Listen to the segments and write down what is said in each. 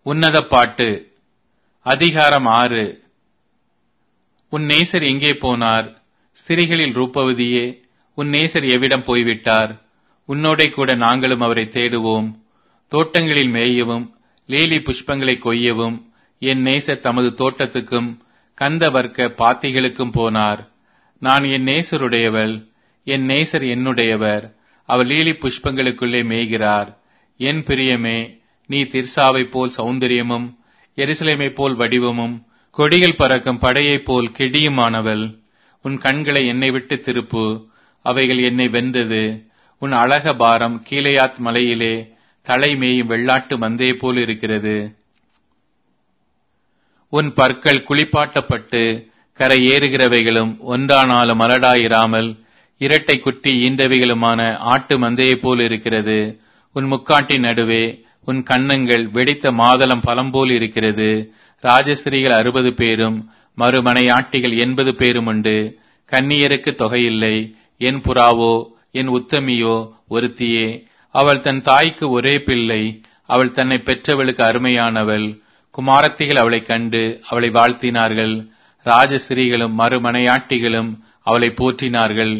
உன்னத பாட்டு அதிகாரம் ஆறு உன் நேசர் எங்கே போனார் ஸ்திரிகளில் ரூபவதியே உன் நேசர் எவ்விடம் போய்விட்டார் உன்னோடே கூட நாங்களும் அவரை தேடுவோம் தோட்டங்களில் மேயவும் லீலி புஷ்பங்களை கொய்யவும் என் நேசர் தமது தோட்டத்துக்கும் கந்த வர்க்க பாத்திகளுக்கும் போனார் நான் என் நேசருடையவள் என் நேசர் என்னுடையவர் அவர் லீலி புஷ்பங்களுக்குள்ளே மேய்கிறார் என் பிரியமே நீ திர்சாவைப் போல் சௌந்தரியமும் எருசலேமைப் போல் வடிவமும் கொடிகள் பறக்கும் படையைப் போல் கெடியுமானவள் உன் கண்களை என்னை விட்டு திருப்பு அவைகள் என்னை வென்றது உன் அழக பாரம் கீழையாத் மலையிலே தலை மேயும் வெள்ளாட்டு மந்தையை போல் இருக்கிறது உன் பற்கள் குளிப்பாட்டப்பட்டு கரை ஏறுகிறவைகளும் ஒன்றானாலும் மலடாயிராமல் இரட்டை குட்டி ஈந்தவைகளுமான ஆட்டு மந்தையைப் போல் இருக்கிறது உன் முக்காட்டின் நடுவே உன் கன்னங்கள் வெடித்த மாதளம் பலம் போல் இருக்கிறது ராஜஸ்திரிகள் அறுபது பேரும் மறுமனையாட்டிகள் எண்பது பேரும் உண்டு கன்னியருக்கு தொகையில்லை என் புறாவோ என் உத்தமியோ ஒருத்தியே அவள் தன் தாய்க்கு ஒரே பிள்ளை அவள் தன்னை பெற்றவளுக்கு அருமையானவள் குமாரத்திகள் அவளை கண்டு அவளை வாழ்த்தினார்கள் ராஜஸ்திரீகளும் மறுமனையாட்டிகளும் அவளை போற்றினார்கள்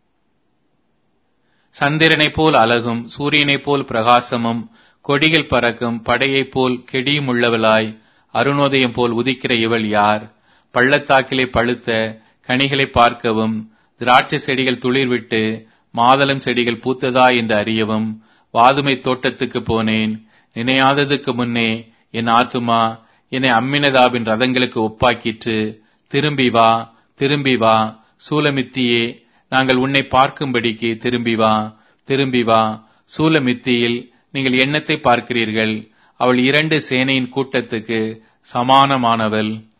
சந்திரனைப் போல் அழகும் சூரியனைப் போல் பிரகாசமும் கொடிகள் பறக்கும் படையைப் போல் கெடியும் உள்ளவளாய் அருணோதயம் போல் உதிக்கிற இவள் யார் பள்ளத்தாக்கிலே பழுத்த கனிகளை பார்க்கவும் திராட்சை செடிகள் துளிர்விட்டு மாதளம் செடிகள் பூத்ததா என்று அறியவும் வாதுமை தோட்டத்துக்கு போனேன் நினையாததுக்கு முன்னே என் ஆத்துமா என்னை அம்மினதாபின் ரதங்களுக்கு ஒப்பாக்கிற்று திரும்பி வா திரும்பி வா சூலமித்தியே நாங்கள் உன்னை பார்க்கும்படிக்கு திரும்பி வா திரும்பி வா சூலமித்தியில் நீங்கள் எண்ணத்தை பார்க்கிறீர்கள் அவள் இரண்டு சேனையின் கூட்டத்துக்கு சமானமானவள்